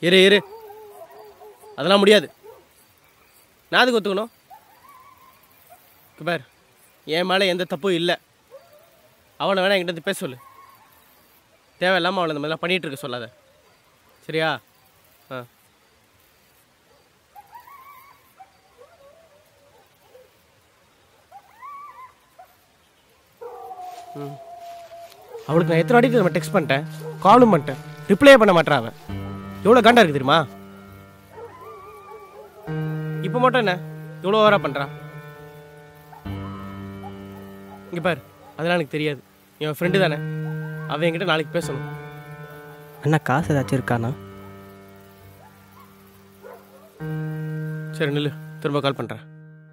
இரு இரு அதெல்லாம் முடியாது நான் அதுக்கு ஒத்துக்கணும் இங்க பார் என் மேலே எந்த தப்பும் இல்லை அவனை வேணா என்கிட்ட வந்து பேச சொல்லு தேவையில்லாமல் அவளை இந்த மாதிரிலாம் பண்ணிகிட்டு இருக்க சொல்லாத சரியா ஆ ம் அவளுக்கு நான் எத்தனை வாட்டி நம்ம டெக்ஸ்ட் பண்ணிட்டேன் காலும் பண்ணிட்டேன் ரிப்ளையே பண்ண மாட்டேன் அவன் எவ்வளோ காண்டா இருக்கு தெரியுமா இப்போ மட்டும் என்ன இவ்வளோ ஓவரா பண்ணுறான் இங்கே பாரு அதெல்லாம் எனக்கு தெரியாது என் ஃப்ரெண்டு தானே அவன் என்கிட்ட நாளைக்கு பேசணும் அண்ணா காசு ஏதாச்சும் இருக்காண்ணா சரி நில்லு திரும்ப கால் பண்ணுறேன்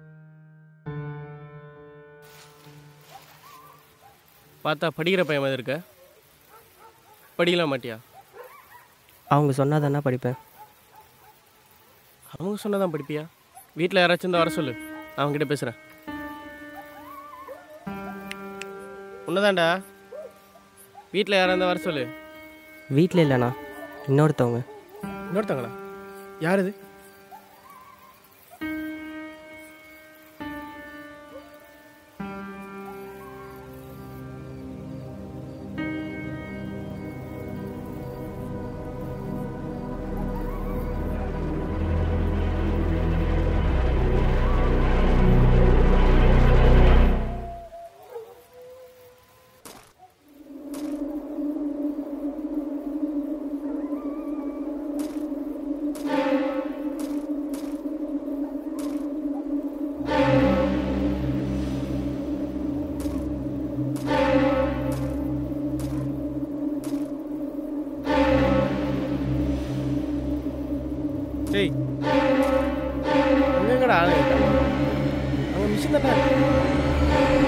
பார்த்தா படிக்கிற பையன் மாதிரி இருக்க படிக்கலாம் மாட்டியா அவங்க சொன்னால் தானே படிப்பேன் அவங்க சொன்னதான் படிப்பியா வீட்டில் யாராச்சும் இருந்தால் வர சொல்லு நான் அவங்ககிட்ட பேசுகிறேன் உன்னதாண்டா வீட்டில் யாராக இருந்தால் வர சொல்லு வீட்டில் இல்லைண்ணா இன்னொருத்தவங்க இன்னொருத்தங்களா யார் இது டேய் அங்க எங்கடா ஆளு இருக்காங்க அங்க மிஷின் தானே இருக்கு.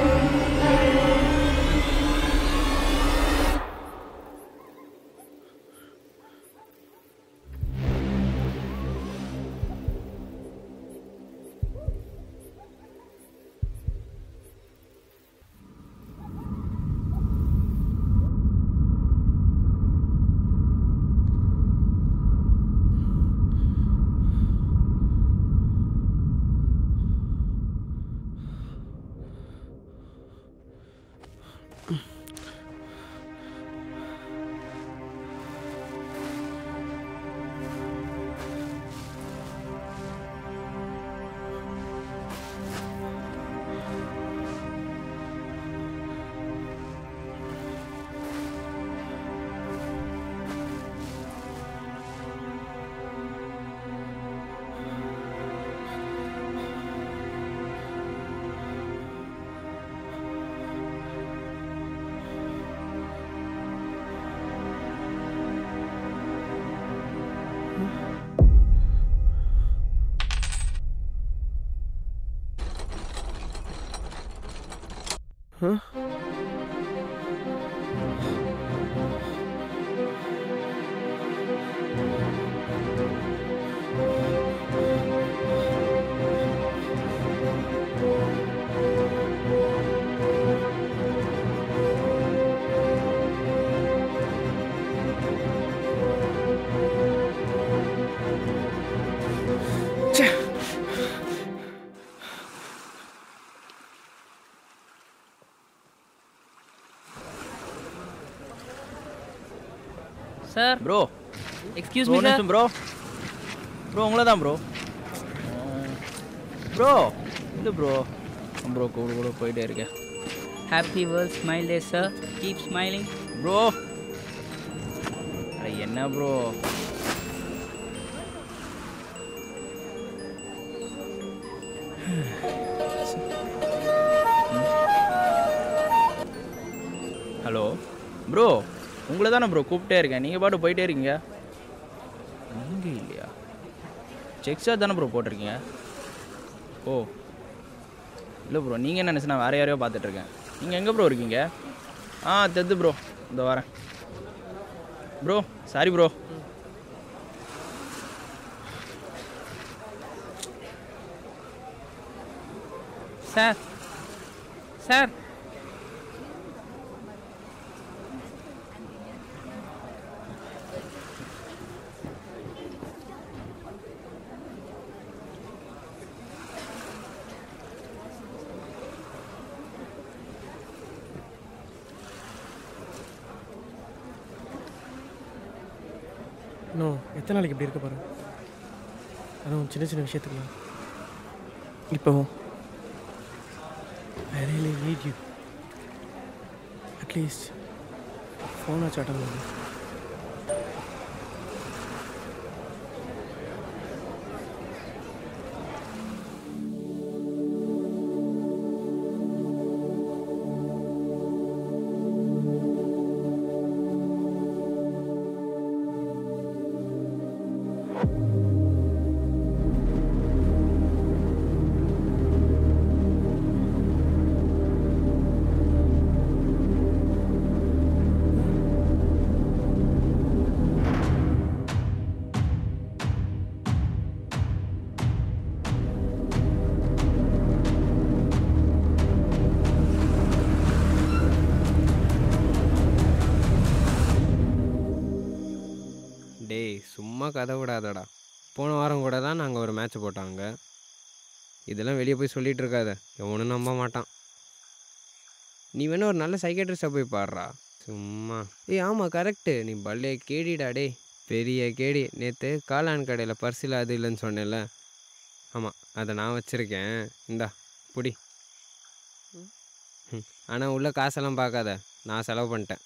சார் ப்ரோ எக்ஸ்கியூஸ் ஒரு மீ சார் நிமிஷம் ப்ரோ ப்ரோ உங்களை தான் ப்ரோ ப்ரோ இல்லை ப்ரோ ப்ரோ கூட கூட போயிட்டே இருக்கேன் happy world smile day sir keep smiling bro அட என்ன ப்ரோ ஹலோ ப்ரோ உங்களை தானே ப்ரோ கூப்பிட்டே இருக்கேன் நீங்கள் பாட்டு போயிட்டே இருக்கீங்க நீங்கள் இல்லையா செக் சார்ஜ் தானே ப்ரோ போட்டிருக்கீங்க ஓ இல்லை ப்ரோ நீங்கள் என்ன நினச்சி நான் வேறு யாரையோ பார்த்துட்ருக்கேன் நீங்கள் எங்கே ப்ரோ இருக்கீங்க ஆ தெத்து ப்ரோ இந்த வரேன் bro sorry bro sir sir இன்னும் எத்தனை நாளைக்கு இப்படி இருக்க போகிறேன் அதுவும் சின்ன சின்ன விஷயத்துக்குலாம் இப்போ I really need you at least ஃபோனை சாட்டம் பண்ணு டேய் சும்மா கதை விடாதடா போன வாரம் கூட தான் நாங்கள் ஒரு மேட்ச் போட்டாங்க இதெல்லாம் வெளியே போய் சொல்லிட்டு இருக்காத எவனும் நம்ப மாட்டான் நீ வேணா ஒரு நல்ல சைக்கேட்ரிஸ்ட்டை போய் பாடுறா சும்மா ஏய் ஆமாம் கரெக்டு நீ பல்லே கேடிடா டேய் பெரிய கேடி நேற்று காளான் கடையில் பர்சில் அது இல்லைன்னு சொன்னேன்ல ஆமாம் அதை நான் வச்சுருக்கேன் இந்தா புடி ஆனால் உள்ள காசெல்லாம் பார்க்காத நான் செலவு பண்ணிட்டேன்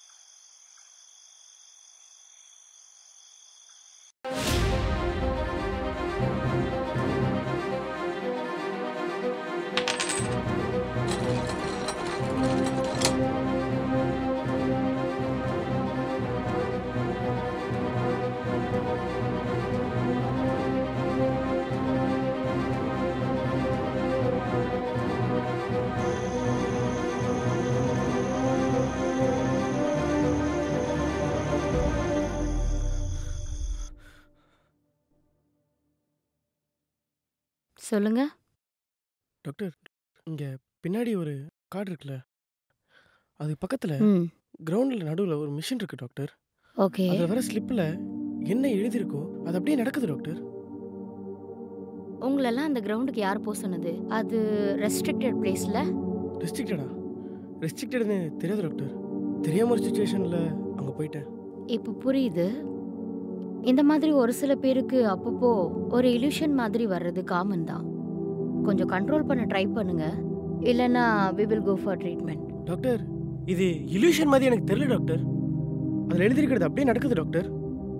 சொல்லுங்க டாக்டர் இங்கே பின்னாடி ஒரு கார்டு இருக்குல்ல அது பக்கத்தில் ம் கிரவுண்டில் நடுவில் ஒரு மிஷின் இருக்கு டாக்டர் ஓகே அதில் வர ஸ்லிப்பில் என்ன எழுதியிருக்கோ அது அப்படியே நடக்குது டாக்டர் உங்களெல்லாம் அந்த கிரவுண்டுக்கு யார் போக சொன்னது அது ரெஸ்ட்ரிக்டட் பிளேஸில் ரெஸ்ட்ரிக்டடா ரெஸ்ட்ரிக்டட்னு தெரியாது டாக்டர் தெரியாம ஒரு சுச்சுவேஷனில் அங்கே போயிட்டேன் இப்போ புரியுது இந்த மாதிரி ஒரு சில பேருக்கு அப்பப்போ ஒரு இல்யூஷன் மாதிரி வர்றது காமன் தான் கொஞ்சம் கண்ட்ரோல் பண்ண ட்ரை பண்ணுங்க இல்லைன்னா we will go for treatment doctor இது இல்யூஷன் மாதிரி எனக்கு தெரியல டாக்டர் அதில் எழுதியிருக்கிறது அப்படியே நடக்குது டாக்டர்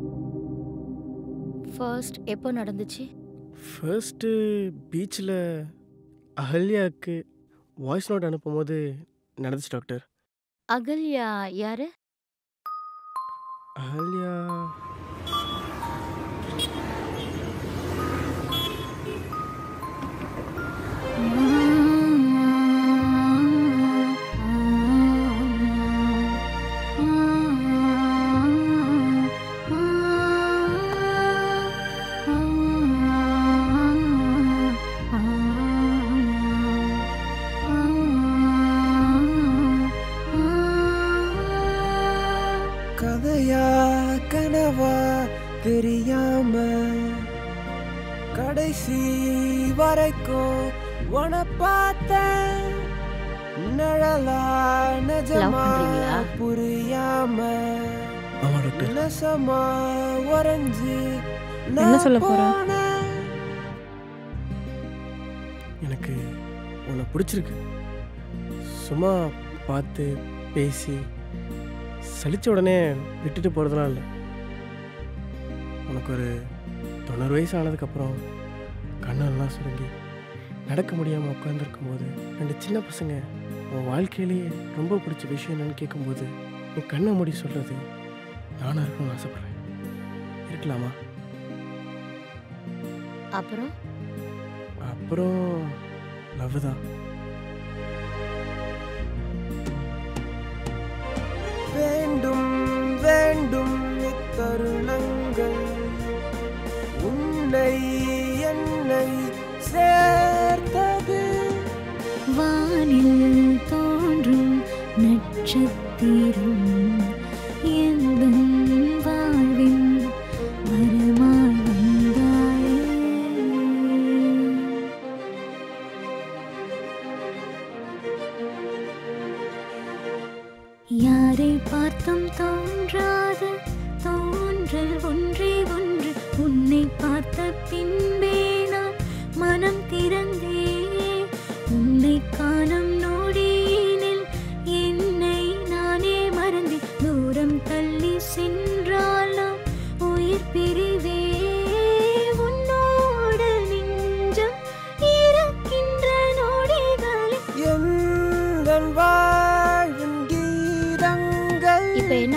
ஃபர்ஸ்ட் எப்போ நடந்துச்சு ஃபர்ஸ்ட்டு பீச்சில் அகல்யாவுக்கு வாய்ஸ் நோட் அனுப்பும்போது நடந்துச்சு டாக்டர் அகல்யா யாரு அகல்யா கதையா கனவா தெரியாம கடைசி வரைக்கும் உன பார்த்தேன் நிழலா நிஜமா பண்றீங்களா? புரியாம ஆமாம் டாக்டர் நெசமா உறைஞ்சு என்ன சொல்ல போற? எனக்கு உன்னை பிடிச்சிருக்கு சும்மா பார்த்து பேசி சலிச்ச உடனே விட்டுட்டு போகிறதுலாம் இல்லை உனக்கு ஒரு தொண்ணூறு வயசு ஆனதுக்கப்புறம் கண்ணெல்லாம் சுருங்கி நடக்க முடியாமல் உட்காந்துருக்கும் போது ரெண்டு சின்ன பசங்க உன் வாழ்க்கையிலேயே ரொம்ப பிடிச்ச விஷயம் என்னன்னு கேட்கும்போது நீ கண்ணை மூடி சொல்கிறது நானாக இருக்கணும்னு ஆசைப்பட்றேன் இருக்கலாமா அப்புறம் அப்புறம் லவ் தான் வேண்டும் வேண்டும் இத்தருணங்கள் உன்னை என்னை சேர்த்தது வானில் தோன்றும் நட்சத்திரம் எந்தன் வாழ்வின் வரமாய் வந்தாயே யாரை பார்த்தும் தோன்றாத தோன்றல் ஒன்றே ஒன்று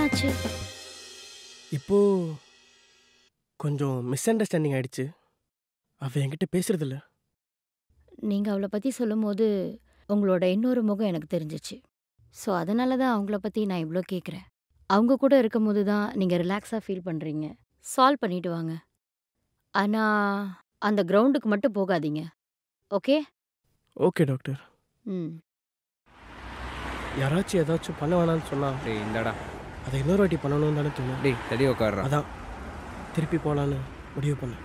என்னாச்சு இப்போ கொஞ்சம் மிஸ் அண்டர்ஸ்டாண்டிங் ஆயிடுச்சு அவ என்கிட்ட பேசுறதில்ல நீங்க அவளை பத்தி சொல்லும்போது உங்களோட இன்னொரு முகம் எனக்கு தெரிஞ்சிச்சு ஸோ அதனால தான் அவங்கள பத்தி நான் இவ்வளோ கேட்குறேன் அவங்க கூட இருக்கும்போது தான் நீங்க ரிலாக்ஸாக ஃபீல் பண்றீங்க சால்வ் பண்ணிட்டு வாங்க ஆனா அந்த கிரவுண்டுக்கு மட்டும் போகாதீங்க ஓகே ஓகே டாக்டர் ம் யாராச்சும் ஏதாச்சும் பண்ண வேணாம்னு சொன்னா டேய் இந்தாடா அதை இன்னொரு வாட்டி பண்ணணும்னு தானே தோணும் டேய் தடி உட்காடுறா அதான் திருப்பி போகலான்னு முடிவு பண்ணேன்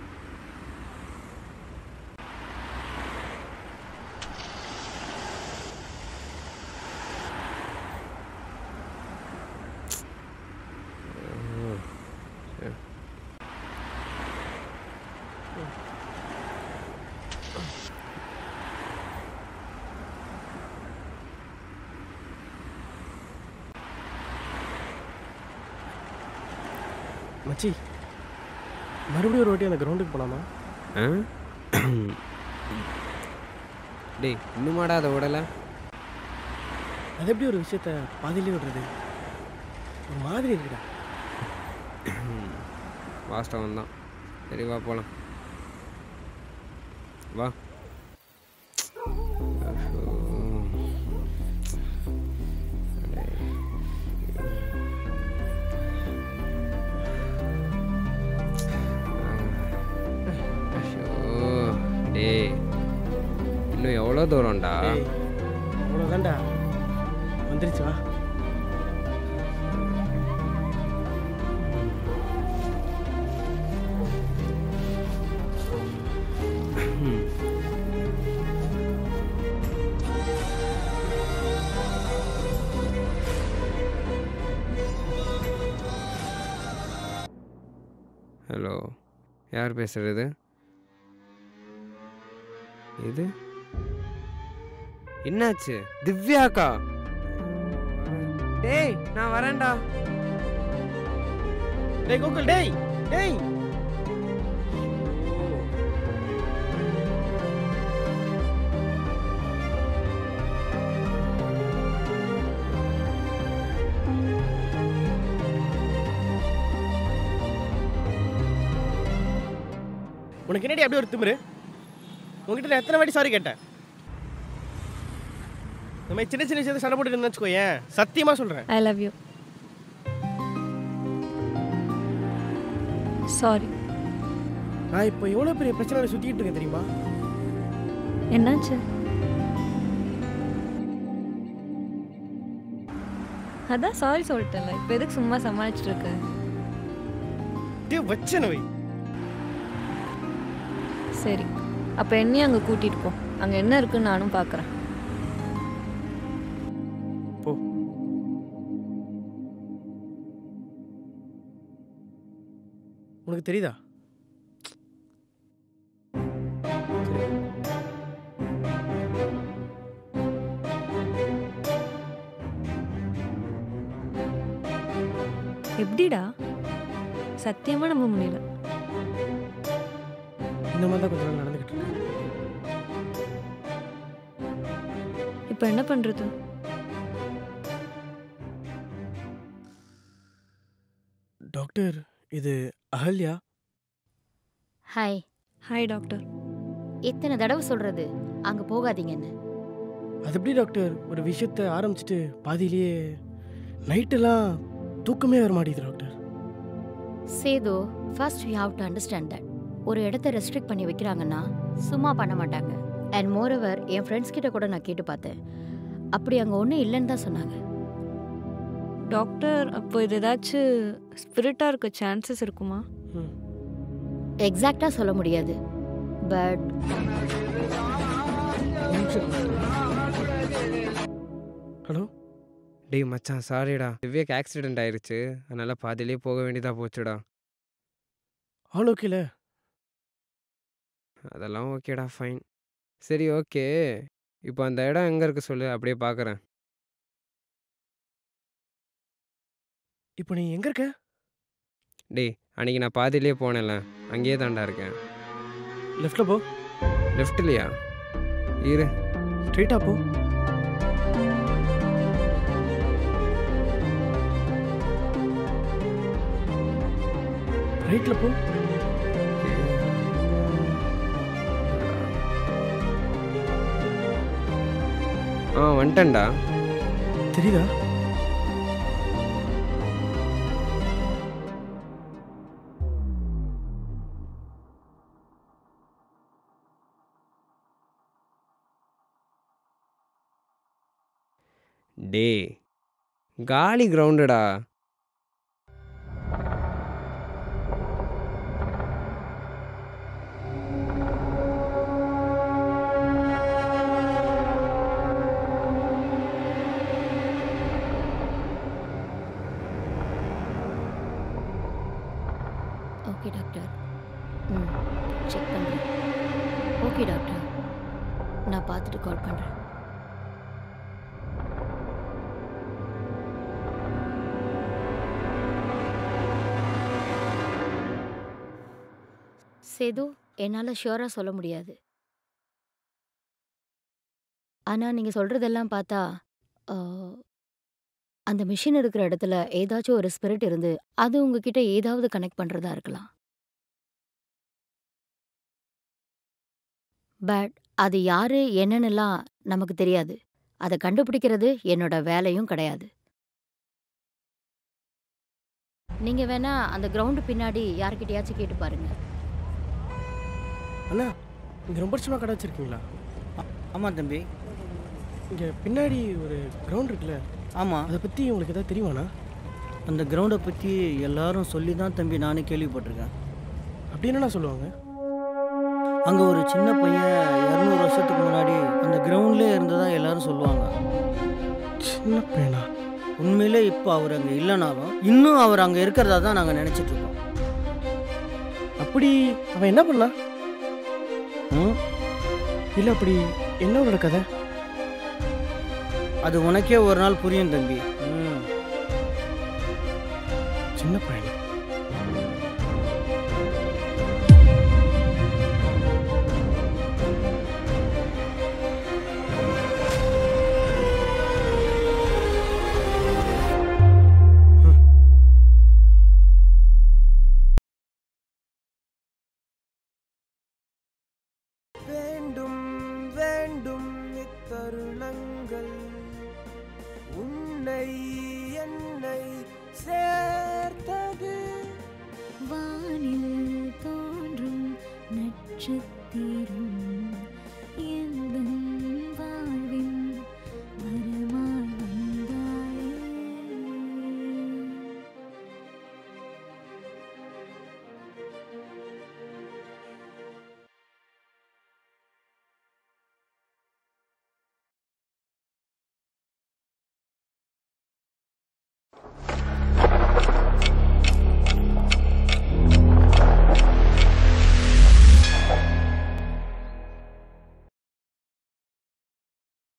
மச்சி மறுபடியும் ஒரு வாட்டி அந்த கிரவுண்டுக்கு போலாமா ஆ டேய் இன்னுமாடா அதை விடலை அது எப்படி ஒரு விஷயத்த பாதியிலே விடுறது ஒரு மாதிரி இருக்குடா வாஸ்தவம் தான் சரி வா போகலாம் வா ஐயோ. ஐயோ. டேய் இன்னும் எவ்வளோ தூரம்டா ஏய் அவ்வளோதான்டா வந்துருச்சு வா ஹலோ யார் பேசுறது இது என்னாச்சு திவ்யாக்கா டேய் நான் வரேன்டா டேய் கோகுல் டேய் டேய் உனக்கு என்னடி அப்படியே ஒரு திமிரு உங்ககிட்ட நான் எத்தனை வாட்டி சாரி கேட்டேன் இந்த மாதிரி சின்ன சின்ன விஷயத்தை சண்டை போட்டு இருந்தேன்னு வச்சுக்கோயேன் சத்தியமா சொல்றேன் ஐ லவ் யூ சாரி நான் இப்போ எவ்வளோ பெரிய பிரச்சனை சுத்திட்டு இருக்கேன் தெரியுமா என்னாச்சு அதான் சாரி சொல்லிட்டேன்ல இப்போ எதுக்கு சும்மா சமாளிச்சிட்டு இருக்க டே வச்சன வை சரி அப்போ என்னையும் அங்கே கூட்டிகிட்டு போ அங்கே என்ன இருக்குன்னு நானும் பார்க்குறேன் போ உனக்கு தெரியுதா எப்படிடா சத்தியமாக நம்ப முடியல இந்த மாதிரி தான் கொஞ்ச நாள் நடந்துக்கிட்டு இருக்கு இப்போ என்ன பண்ணுறது டாக்டர் இது அகல்யா ஹாய் ஹாய் டாக்டர் எத்தனை தடவை சொல்றது அங்க போகாதீங்கன்னு அது எப்படி டாக்டர் ஒரு விஷயத்த ஆரம்பிச்சிட்டு பாதியிலேயே நைட்டெல்லாம் தூக்கமே வர மாட்டேங்குது doctor Sethu first you have to understand that ஒரு இடத்த ரெஸ்ட்ரிக்ட் பண்ணி வைக்கிறாங்கன்னா சும்மா பண்ண மாட்டாங்க அண்ட் மோரோவர் என் ஃப்ரெண்ட்ஸ் கிட்ட கூட நான் கேட்டு பார்த்தேன் அப்படி அங்கே ஒன்றும் இல்லைன்னு தான் சொன்னாங்க டாக்டர் அப்போ இது ஏதாச்சும் ஸ்பிரிட்டாக இருக்க சான்சஸ் இருக்குமா எக்ஸாக்டாக சொல்ல முடியாது பட் ஹலோ டேய் மச்சான் சாரிடா திவ்யாக்கு ஆக்சிடென்ட் ஆயிருச்சு அதனால பாதியிலே போக வேண்டியதா போச்சுடா ஆல் ஓகேல அதெல்லாம் ஓகேடா ஃபைன் சரி ஓகே இப்போ அந்த இடம் எங்கே இருக்கு சொல்லு அப்படியே பார்க்குறேன் இப்போ நீ எங்கே இருக்க டேய் அன்னைக்கு நான் பாதியிலே போனேன்ல அங்கேயே தான்டா இருக்கேன் லெஃப்டில் போ லெஃப்ட்லையா இரு ஸ்ட்ரைட்டாக போ ரைட்டில் போ ஆ வந்துட்டேன்டா தெரியுதா டே காலி கிரவுண்டுடா ஓகே டாக்டர் ம் செக் பண்ணுறேன் ஓகே டாக்டர் நான் பார்த்துட்டு கால் பண்ணுறேன் சேது என்னால் ஷுவராக சொல்ல முடியாது ஆனால் நீங்கள் சொல்கிறதெல்லாம் பார்த்தா ஆ, அந்த மிஷின் இருக்கிற இடத்துல ஏதாச்சும் ஒரு ஸ்பிரிட் இருந்து அது உங்ககிட்ட ஏதாவது கனெக்ட் பண்ணுறதா இருக்கலாம் பட் அது யாரு என்னன்னுலாம் நமக்கு தெரியாது அதை கண்டுபிடிக்கிறது என்னோட வேலையும் கிடையாது நீங்க வேணா அந்த கிரவுண்டு பின்னாடி யார்கிட்டயாச்சும் கேட்டு பாருங்க அண்ணா இங்கே ரொம்ப வருஷமாக கடை வச்சிருக்கீங்களா ஆமாம் தம்பி இங்கே பின்னாடி ஒரு கிரவுண்ட் இருக்குல்ல ஆமாம் அதை பற்றி உங்களுக்கு ஏதாவது தெரியுமாண்ணா அந்த கிரவுண்டை பற்றி எல்லாரும் சொல்லி தான் தம்பி நானே கேள்விப்பட்டிருக்கேன் அப்படி என்னண்ணா சொல்லுவாங்க அங்கே ஒரு சின்ன பையன் இரநூறு வருஷத்துக்கு முன்னாடி அந்த கிரவுண்ட்லேயே இருந்ததா எல்லாரும் சொல்லுவாங்க சின்ன பையனா உண்மையிலே இப்போ அவர் அங்கே இல்லைனாலும் இன்னும் அவர் அங்கே இருக்கிறதா தான் நாங்கள் நினச்சிட்டு இருக்கோம் அப்படி அவன் என்ன பண்ணா ம், இல்லை அப்படி என்னோட கதை அது உனக்கே ஒரு நாள் புரியும் தம்பி ம் சின்ன பையனா வேண்டும் வேண்டும் இத்தருணங்கள் உன்னை என்னை சேர்த்தது வானில் தோன்றும் நட்சத்திரம்